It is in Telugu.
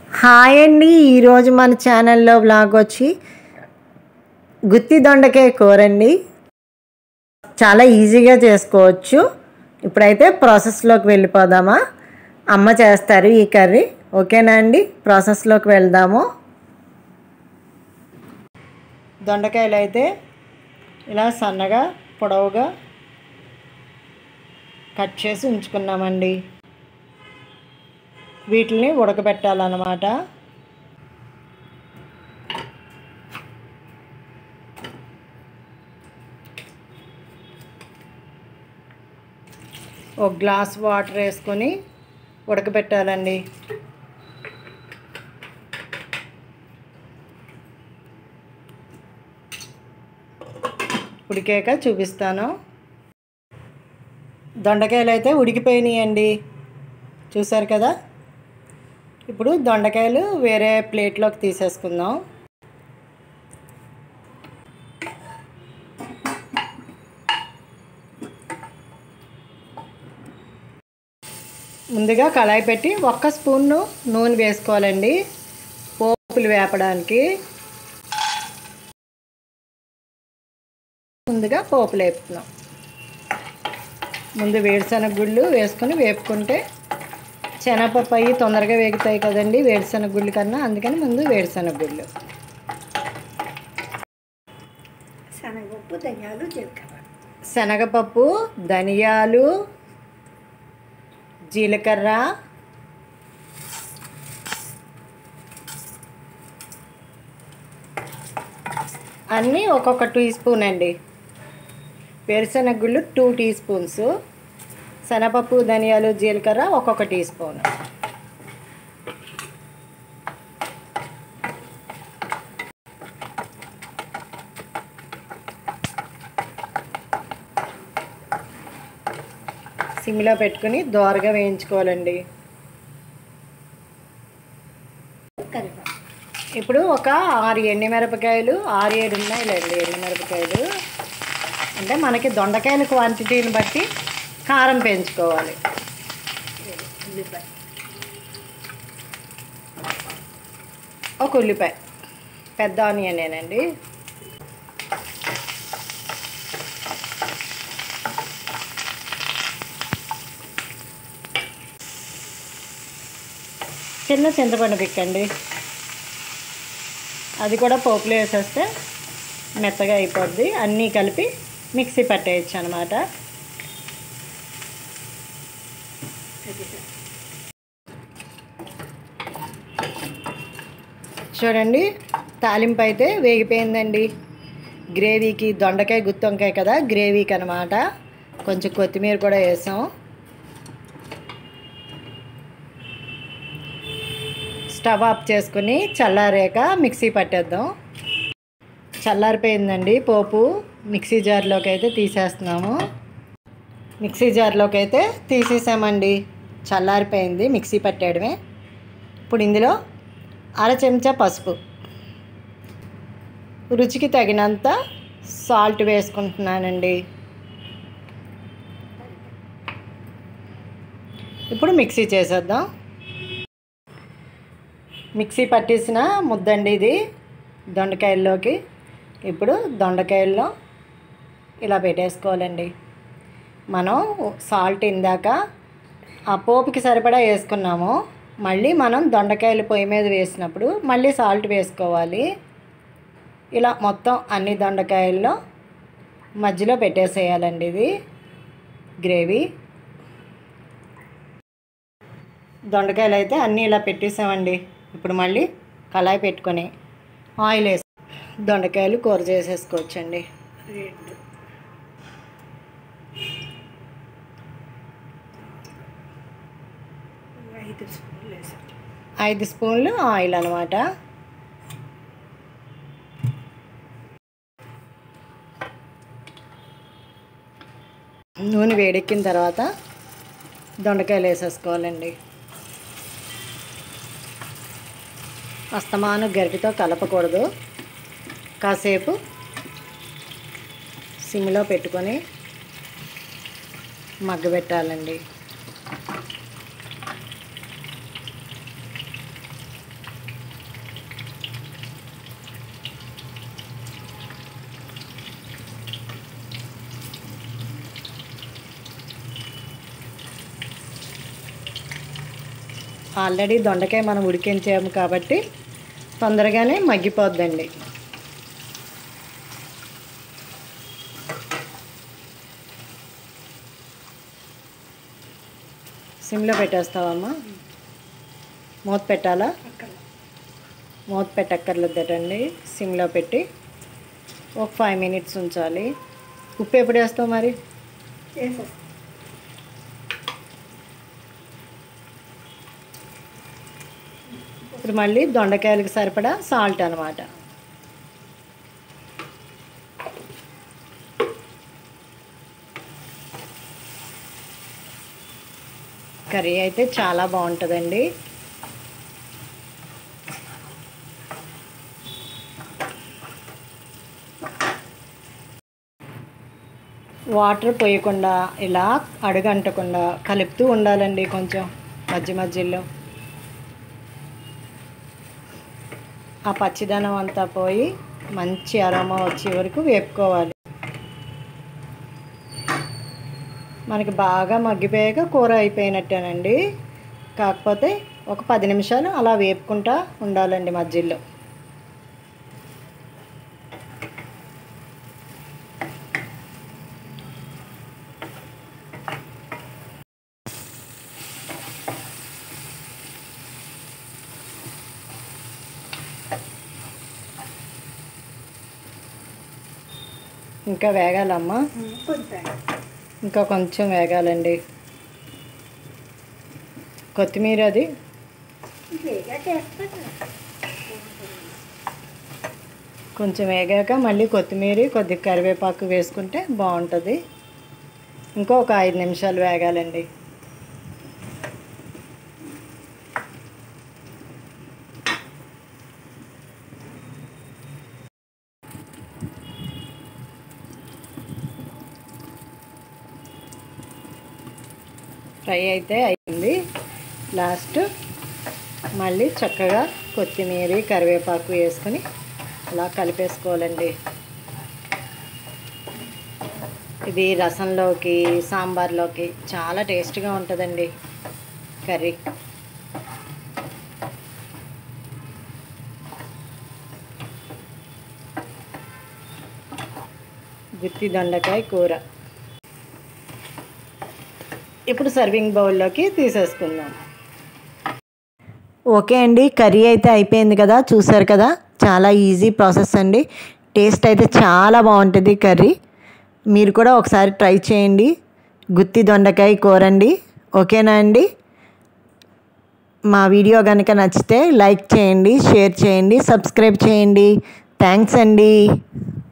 హాయ్ అండి ఈరోజు మన ఛానల్లో వ్లాగ్ వచ్చి గుత్తి దొండకాయ కూర అండి చాలా ఈజీగా చేసుకోవచ్చు ఇప్పుడైతే ప్రాసెస్లోకి వెళ్ళిపోదామా అమ్మ చేస్తారు ఈ కర్రీ ఓకేనా అండి ప్రాసెస్లోకి వెళ్దాము దొండకాయలు అయితే ఇలా సన్నగా పొడవుగా కట్ చేసి ఉంచుకున్నామండి వీటిని ఉడకబెట్టాలన్నమాట ఒక గ్లాస్ వాటర్ వేసుకొని ఉడకబెట్టాలండి ఉడికాక చూపిస్తాను దొండకాయలు అయితే ఉడికిపోయినాయండి చూసారు కదా ఇప్పుడు దొండకాయలు వేరే ప్లేట్లోకి తీసేసుకుందాం ముందుగా కళాయి పెట్టి ఒక్క స్పూన్ నూనె వేసుకోవాలండి పోపులు వేపడానికి ముందుగా పోపులు వేపుతున్నాం ముందు వేరుశనగ గుళ్ళు వేసుకొని వేపుకుంటే శనగపప్పు అయ్యి తొందరగా వేగుతాయి కదండి వేరుశనగ గుళ్ళు కన్నా అందుకని ముందు వేరుశనగ గుళ్ళు శనగపప్పు ధనియాలు జీలకర్ర శనగపప్పు ధనియాలు జీలకర్ర అన్నీ ఒక్కొక్క టీ స్పూన్ అండి వేరుశనగ గుళ్ళు టూ టీ స్పూన్స్ శనగపప్పు ధనియాలు జీలకర్ర ఒక్కొక్క టీ స్పూన్ సిమ్లో పెట్టుకుని దోరగా వేయించుకోవాలండి కరివేపాకు ఇప్పుడు ఒక ఆరు ఎండుమిరపకాయలు ఆరు ఏడు ఉన్నాయిలేండి ఎండుమిరపకాయలు అంటే మనకి దొండకాయల క్వాంటిటీని బట్టి కారం పెంచుకోవాలి ఉల్లిపాయ ఒక ఉల్లిపాయ పెద్ద ఆనియనేనండి చిన్న చింతపండు పిక్కండి అది కూడా పోపులో వేసేస్తే మెత్తగా అయిపోద్ది అన్నీ కలిపి మిక్సీ పట్టేయచ్చు అనమాట చూడండి తాలింపు అయితే వేగిపోయిందండి గ్రేవీకి దొండకాయ గుత్తి వంకాయ కదా గ్రేవీకి అనమాట కొంచెం కొత్తిమీర కూడా వేసాం స్టవ్ ఆఫ్ చేసుకుని చల్లారాక మిక్సీ పట్టేద్దాం చల్లారిపోయిందండి పోపు మిక్సీ జార్లోకి అయితే తీసేస్తున్నాము మిక్సీ జార్లోకి అయితే తీసేసామండి చల్లారిపోయింది మిక్సీ పట్టేయడమే ఇప్పుడు ఇందులో అర చెంచా పసుపు రుచికి తగినంత సాల్ట్ వేసుకుంటున్నానండి ఇప్పుడు మిక్సీ చేసేద్దాం మిక్సీ పట్టేసిన ముద్దండి ఇది దొండకాయల్లోకి ఇప్పుడు దొండకాయల్లో ఇలా పెట్టేసుకోవాలండి మనం సాల్ట్ ఇందాక ఆ పోపుకి సరిపడా వేసుకున్నాము మళ్ళీ మనం దొండకాయలు పొయ్యి మీద వేసినప్పుడు మళ్ళీ సాల్ట్ వేసుకోవాలి ఇలా మొత్తం అన్ని దొండకాయల్లో మధ్యలో పెట్టేసేయాలండి ఇది గ్రేవీ దొండకాయలు అయితే అన్నీ ఇలా పెట్టేసామండి ఇప్పుడు మళ్ళీ కళాయి పెట్టుకొని ఆయిల్ వేసి దొండకాయలు కూర చేసేసుకోవచ్చండి రెండు ఐదు స్పూన్లు వేసాను ఐదు స్పూన్లు ఆయిల్ అనమాట నూనె వేడెక్కిన తర్వాత దొండకాయలు వేసేసుకోవాలండి అస్తమాను గరిటితో కలపకూడదు కాసేపు సిమ్లో పెట్టుకొని మగ్గబెట్టాలండి ఆల్రెడీ దొండకాయ మనం ఉడికించాము కాబట్టి తొందరగానే మగ్గిపోద్దండి సిమ్లో పెట్టేస్తావమ్మా మూత పెట్టాలా అక్కడ మూత పెట్టక్కర్లేదటండి సిమ్లో పెట్టి ఒక ఫైవ్ మినిట్స్ ఉంచాలి ఉప్పు ఎప్పుడు వేస్తావు మరి వేసేస్తాం ఇప్పుడు మళ్ళీ దొండకాయలకు సరిపడా సాల్ట్ అనమాట కర్రీ అయితే చాలా బాగుంటుందండి వాటర్ పోయకుండా ఇలా అడుగంటకుండా కలుపుతూ ఉండాలండి కొంచెం మధ్య మధ్యలో ఆ పచ్చిదనం అంతా పోయి మంచి అరోమా వచ్చే వరకు వేపుకోవాలి మనకి బాగా మగ్గిపోయాక కూర అయిపోయినట్టేనండి కాకపోతే ఒక పది నిమిషాలు అలా వేపుకుంటా ఉండాలండి మధ్యలో ఇంకా వేగాలమ్మా కొంచెం ఇంకా కొంచెం వేగాలండి కొత్తిమీర అది వేగా చేస్తాను కొంచెం వేగాక మళ్ళీ కొత్తిమీర కొద్దిగా కరివేపాకు వేసుకుంటే బాగుంటుంది ఇంకో ఒక ఐదు నిమిషాలు వేగాలండి ఫ్రై అయితే అయింది లాస్ట్ మళ్ళీ చక్కగా కొత్తిమీర కరివేపాకు వేసుకొని అలా కలిపేసుకోవాలండి ఇది రసంలోకి సాంబార్లోకి చాలా టేస్ట్గా ఉంటుందండి కర్రీ గుత్తి దొండకాయ కూర ఇప్పుడు సర్వింగ్ బౌల్లోకి తీసేసుకుందాం ఓకే అండి కర్రీ అయితే అయిపోయింది కదా చూసారు కదా చాలా ఈజీ ప్రాసెస్ అండి టేస్ట్ అయితే చాలా బాగుంటుంది కర్రీ మీరు కూడా ఒకసారి ట్రై చేయండి గుత్తి దొండకాయ కూర అండి ఓకేనా అండి మా వీడియో కనుక నచ్చితే లైక్ చేయండి షేర్ చేయండి సబ్స్క్రైబ్ చేయండి థ్యాంక్స్ అండి